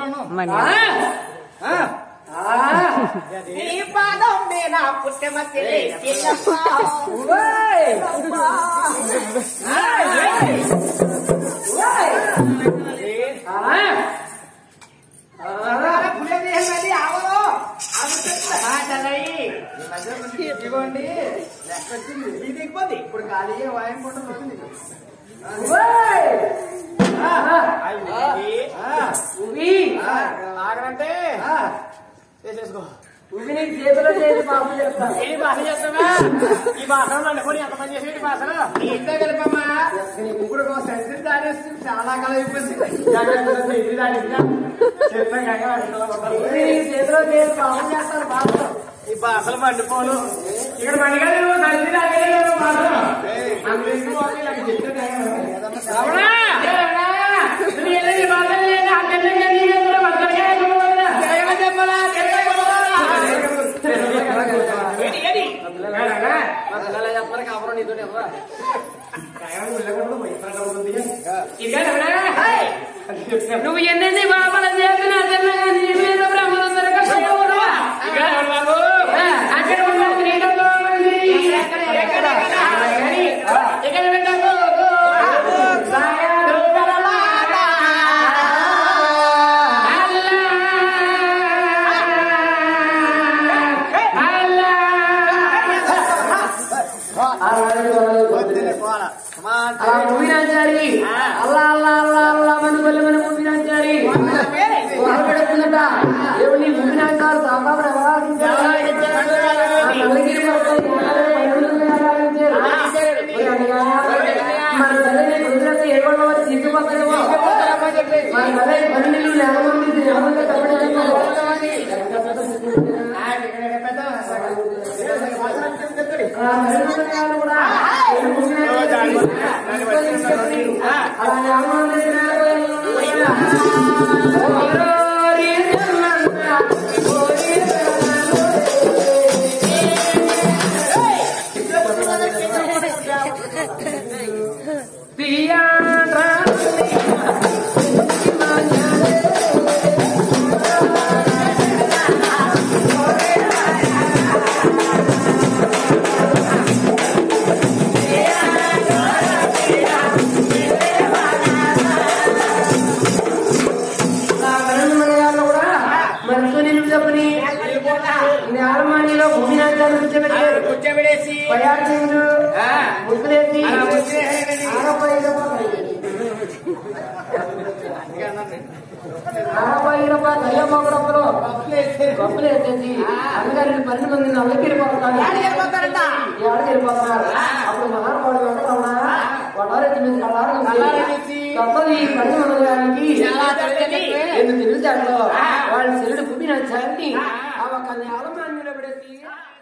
నీ పాదం మీద పుట్టమతి ఇదిగోండి లెక్క వచ్చింది ఇది దిగిపోద్ది ఇప్పుడు ఖాళీ వాయం పుట్టబోతుంది ఆగనంటే చేసేసుకో ఉవి నీకు చేతిలో చేసి పాపం చెప్తాను ఏ భాష చేస్తావా ఈ భాషలో నన్ను కొని ఎంత పని చేసేటి భాషలో ఇంత కలిపమ్మా ఇప్పుడు ఒక సెంటర్ దారేస్తుంది చాలా కాలం అయిపోయింది ఉవి నీకు చేతిలో చేసి పాపం చేస్తారు బాగా ఈ భాషలు మండిపోను ఇక్కడ మండిగా నువ్వు తల్లి తాగలేదు భాషలు అందరికీ పోతే ఇలా చెప్తే అవునా నువ్వు ఏదైనా ఈ భాషలు లేదా అందరికీ నీ దగ్గర మందరికీ అయిపోవాలా? జరగ చెప్పాలా? జరగ చెప్పాలా? ఏడి, ఏడి? ఏడనా? మా పిల్లలు చెప్పాలి కాపురం నీతో ఎవరా నువ్వు ఎన్నెన్ని బాబల చేసిన నీ మీద బ్రహ్మల దొరకకపోవడమా? బాబు, అక్కడ ఉన్న క్రీడలో ఉంది. ఎక్కడ ఎక్కడ పెట్టావు? సాయాలు గలలాట. అల్లా. అలా మూవీ నాచారి అల్లా అల్లా అల్లా అల్లా మన పల్లె మన మూవీ నాచారి పెడుతుందట దేవుని మూవీ నాచారు సాంబాబు నల్లగిరి మన తల్లిని కుదిరక ఏమన్నా వచ్చి తీసుకుపోతాయేమో మన తల్లి పన్నెండు నెలమంది నెలమంది చెప్పని నేలమానిలో భూమి నాట్యాలు కూర్చోబెట్టారు కూర్చోబెడేసి పయార్చిండు ముగ్గులేసి అలా ముగ్గులేసి. ఆరపైరప దయ్య మొగడపలో గొప్పలు వేసేసి అన్నగారిని పన్నెండు మంది నల్లకి వెళ్ళిపోతారు ఏడాది వెళ్ళిపోతున్నారు అప్పుడు మహానుభావుడు వెంకటరమణ వడారెత్తి మీద కళ్ళారు కళ్ళారెత్తి. గొప్పది ఈ పని మందగానికి చాలా తెలియని. ఎందుకు తెలుసాడో వాళ్ళ శరీరుడు పుట్టిన చాన్ని ఆ ఒక నేల మాన్యులో పడేసి